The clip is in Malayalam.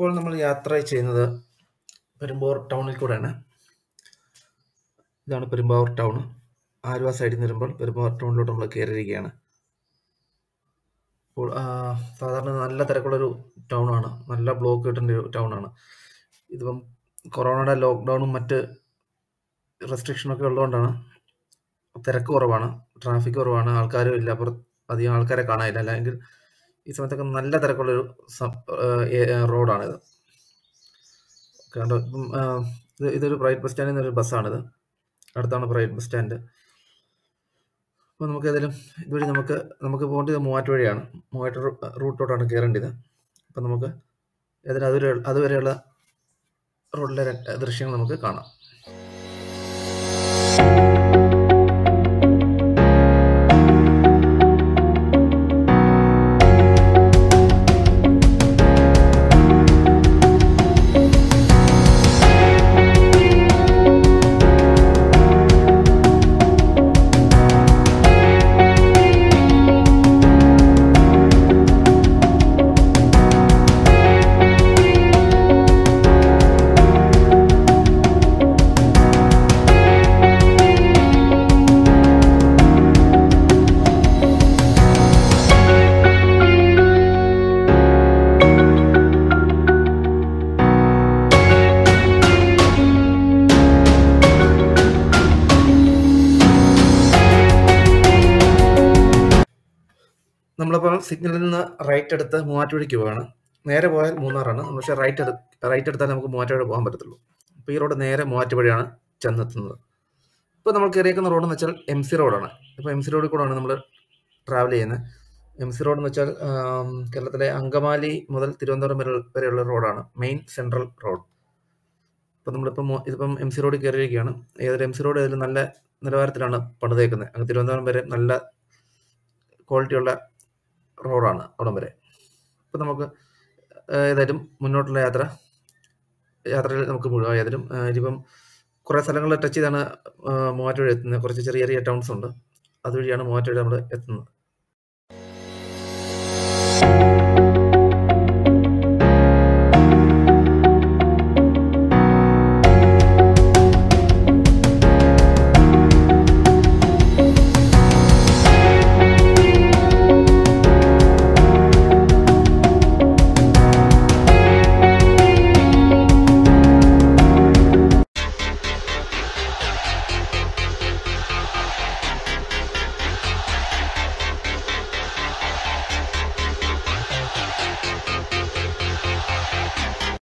ഇപ്പോൾ നമ്മൾ യാത്ര ചെയ്യുന്നത് പെരുമ്പാവൂർ ടൗണിൽ കൂടെയാണ് ഇതാണ് പെരുമ്പാവൂർ ടൗൺ ആലുവ സൈഡിൽ നിന്ന് വരുമ്പോൾ പെരുമ്പാവൂർ ടൗണിലോട്ട് നമ്മൾ കയറിയിരിക്കുകയാണ് അപ്പോൾ ആ, സാധാരണ നല്ല തിരക്കുള്ളൊരു ടൗണാണ് നല്ല ബ്ലോക്ക് കിട്ടുന്ന ഒരു ടൗണാണ് ഇതിപ്പം കൊറോണയുടെ ലോക്ക്ഡൗണും മറ്റ് റെസ്ട്രിക്ഷനൊക്കെ ഉള്ളതുകൊണ്ടാണ് തിരക്ക് കുറവാണ് ട്രാഫിക് കുറവാണ് ആൾക്കാരും ഇല്ല പുറത്ത് അധികം ആൾക്കാരെ കാണാനില്ല അല്ലെങ്കിൽ ഈ സമയത്തൊക്കെ നല്ല തിരക്കുള്ളൊരു സം- ഏഹ് ഏ- റോഡാണിത് കണ്ടോ ഇപ്പം ആ, ഇത് ഇതൊരു പ്രൈവറ്റ് ബസ് സ്റ്റാൻഡിൽ നിന്നൊരു ബസ്സാണിത് അടുത്താണ് പ്രൈവറ്റ് ബസ് സ്റ്റാൻഡ് അപ്പോൾ നമുക്ക് ഏതായാലും ഇതുവഴി നമുക്ക് നമുക്ക് പോകേണ്ടത് മൂവാറ്റ് വഴിയാണ് മൂവാറ്റ് റൂ- റൂട്ടോട്ടാണ് കയറേണ്ടത് അപ്പം നമുക്ക് ഏതായാലും അതുവരെ അതുവരെയുള്ള റോഡിലെ ര- ദൃശ്യങ്ങൾ നമുക്ക് കാണാം നമ്മളിപ്പോൾ സിഗ്നലിൽ നിന്ന് റൈറ്റ് എടുത്ത് മൂവാറ്റുപുഴയ്ക്ക് പോവാണ് നേരെ പോയാൽ മൂന്നാറാണ് പക്ഷേ റൈറ്റ് എടു റൈറ്റ് എടുത്താൽ നമുക്ക് മൂവാറ്റുപുഴ പോകാൻ പറ്റത്തുള്ളൂ അപ്പോൾ ഈ റോഡ് നേരെ മൂവാറ്റുപുഴയാണ് ചെന്നെത്തുന്നത് ഇപ്പോൾ നമ്മൾ കയറിയേക്കുന്ന റോഡെന്ന് വെച്ചാൽ എം സി റോഡാണ് ഇപ്പോൾ എം സി റോഡിൽ കൂടെയാണ് നമ്മൾ ട്രാവൽ ചെയ്യുന്നത് എം സി റോഡ് എന്ന് വെച്ചാൽ ആം, കേരളത്തിലെ അങ്കമാലി മുതൽ തിരുവനന്തപുരം വരെ വരെയുള്ള റോഡാണ് മെയിൻ സെൻട്രൽ റോഡ് ഇപ്പോൾ നമ്മളിപ്പം മോ- ഇതിപ്പം എം സി റോഡിൽ കയറിയിരിക്കുകയാണ് ഏതൊരു എം സി റോഡ് ഇതിൽ നല്ല നിലവാരത്തിലാണ് പണിതേക്കുന്നത് അങ്ങ് തിരുവനന്തപുരം വരെ നല്ല ക്വാളിറ്റിയുള്ള റോഡാണ് അവിടം വരെ ഇപ്പം നമുക്ക് ഏഹ്, ഏതായാലും മുന്നോട്ടുള്ള യാത്ര യാത്രയിൽ നമുക്ക് മുഴുവൻ ഏതായാലും ഏഹ്, ഇനിയിപ്പം കുറേ സ്ഥലങ്ങളിൽ ടച്ച് ചെയ്താണ് ഏഹ്, മൂവാറ്റുപുഴ എത്തുന്നത് കുറച്ച് ചെറിയ ചെറിയ ടൗൺസ് ഉണ്ട് അതുവഴിയാണ് മൂവാറ്റുപുഴ നമ്മൾ എത്തുന്നത്